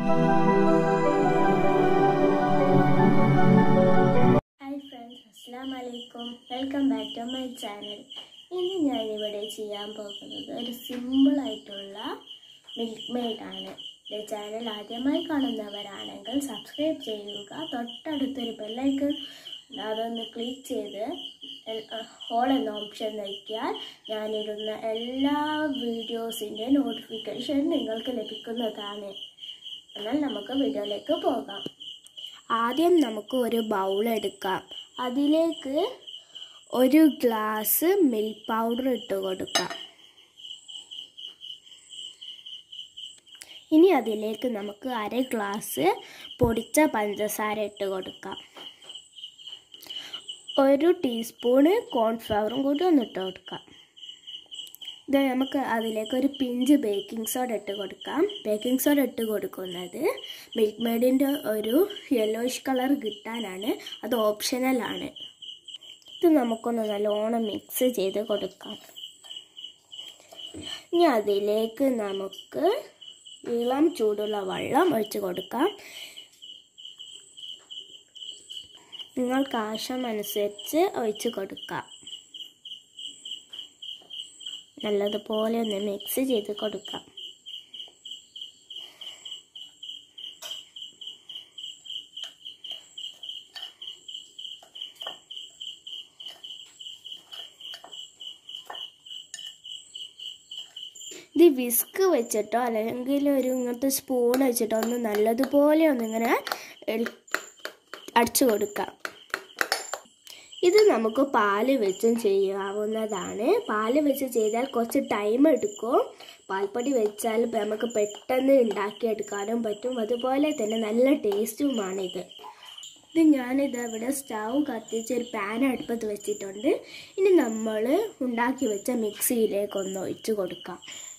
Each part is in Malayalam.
ഹായ് ഫ്രണ്ട്സ് അസ്സാം വലൈക്കും welcome back to my channel ഇന്ന് ഞാനിവിടെ ചെയ്യാൻ പോകുന്നത് ഒരു സിമ്പിൾ ആയിട്ടുള്ള മിൽക്ക് മെയ്ഡ് ആണ് എൻ്റെ ചാനൽ ആദ്യമായി കാണുന്നവരാണെങ്കിൽ സബ്സ്ക്രൈബ് ചെയ്യുക തൊട്ടടുത്തൊരു ബെല്ലൈക്കൺ അതൊന്ന് ക്ലിക്ക് ചെയ്ത് ഹോൾ എന്ന ഓപ്ഷൻ നോക്കിയാൽ ഞാനിടുന്ന എല്ലാ വീഡിയോസിൻ്റെ നോട്ടിഫിക്കേഷൻ നിങ്ങൾക്ക് ലഭിക്കുന്നതാണ് എന്നാൽ നമുക്ക് വീഡിയോയിലേക്ക് പോകാം ആദ്യം നമുക്ക് ഒരു ബൗൾ എടുക്കാം അതിലേക്ക് ഒരു ഗ്ലാസ് മിൽക്ക് പൗഡർ ഇട്ട് കൊടുക്കാം ഇനി അതിലേക്ക് നമുക്ക് അര ഗ്ലാസ് പൊടിച്ച പഞ്ചസാര ഇട്ട് കൊടുക്കാം ഒരു ടീസ്പൂണ് കോൺഫ്ലവറും കൂടി ഒന്ന് ഇട്ട് കൊടുക്കാം ഇത് നമുക്ക് അതിലേക്ക് ഒരു പിഞ്ച് ബേക്കിംഗ് സോഡ ഇട്ട് കൊടുക്കാം ബേക്കിംഗ് സോഡ ഇട്ട് കൊടുക്കുന്നത് മിൽക്ക് മെയ്ഡിൻ്റെ ഒരു യെല്ലോയിഷ് കളർ കിട്ടാനാണ് അത് ഓപ്ഷണലാണ് ഇത് നമുക്കൊന്ന് നല്ലോണം മിക്സ് ചെയ്ത് കൊടുക്കാം ഇനി അതിലേക്ക് നമുക്ക് ഇളം ചൂടുള്ള വെള്ളം ഒഴിച്ച് കൊടുക്കാം നിങ്ങൾക്ക് ആവശ്യമനുസരിച്ച് ഒഴിച്ച് കൊടുക്കാം നല്ലതുപോലെ ഒന്ന് മിക്സ് ചെയ്ത് കൊടുക്കാം ഇത് വിസ്ക് വെച്ചിട്ടോ അല്ലെങ്കിൽ ഒരു ഇങ്ങനത്തെ സ്പൂൺ വെച്ചിട്ടോ ഒന്ന് നല്ലതുപോലെ ഒന്നിങ്ങനെ അടിച്ചു കൊടുക്കാം ഇത് നമുക്ക് പാല് വെച്ചും ചെയ്യാവുന്നതാണ് പാല് വെച്ച് ചെയ്താൽ കുറച്ച് ടൈം എടുക്കും പാൽപ്പൊടി വെച്ചാൽ നമുക്ക് പെട്ടെന്ന് ഉണ്ടാക്കിയെടുക്കാനും പറ്റും അതുപോലെ തന്നെ നല്ല ടേസ്റ്റുമാണിത് ഇത് ഞാനിത് ഇവിടെ സ്റ്റൗ കത്തിച്ച് ഒരു പാൻ അടുപ്പത്ത് വെച്ചിട്ടുണ്ട് ഇനി നമ്മൾ ഉണ്ടാക്കി വെച്ച മിക്സിയിലേക്ക് ഒന്ന് ഒഴിച്ച് കൊടുക്കാം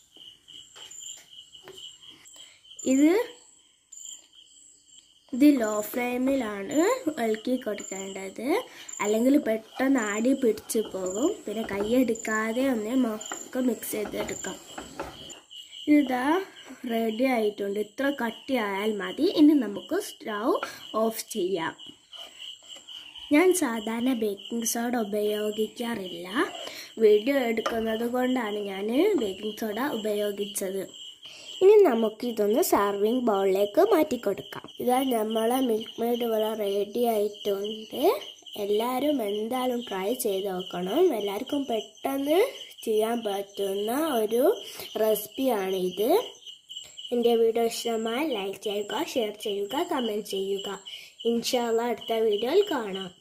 ഇത് ഇത് ലോ ഫ്ലെയിമിലാണ് ഇളക്കി കൊടുക്കേണ്ടത് അല്ലെങ്കിൽ പെട്ടെന്ന് ആടി പിടിച്ചു പോകും പിന്നെ കൈയെടുക്കാതെ ഒന്ന് നമുക്ക് മിക്സ് ചെയ്തെടുക്കാം ഇതാ റെഡി ആയിട്ടുണ്ട് ഇത്ര കട്ടി ആയാൽ മതി ഇനി നമുക്ക് സ്റ്റൗ ഓഫ് ചെയ്യാം ഞാൻ സാധാരണ ബേക്കിംഗ് സോഡ ഉപയോഗിക്കാറില്ല വീഡിയോ എടുക്കുന്നത് കൊണ്ടാണ് ഞാൻ ബേക്കിംഗ് സോഡ ഉപയോഗിച്ചത് ഇനി നമുക്ക് ഇതൊന്ന് സർവിങ് ബൗളിലേക്ക് മാറ്റി കൊടുക്കാം ഇതാ നമ്മളെ മിൽക്ക് മെയ്ഡ് ഇവിടെ റെഡി ആയിട്ടുണ്ട് എല്ലാവരും എന്തായാലും ട്രൈ ചെയ്ത് നോക്കണം എല്ലാവർക്കും പെട്ടെന്ന് ചെയ്യാൻ പറ്റുന്ന ഒരു റെസിപ്പിയാണിത് എൻ്റെ വീഡിയോ ഇഷ്ടമായി ലൈക്ക് ചെയ്യുക ഷെയർ ചെയ്യുക കമൻറ്റ് ചെയ്യുക ഇൻഷാല്ല അടുത്ത വീഡിയോയിൽ കാണാം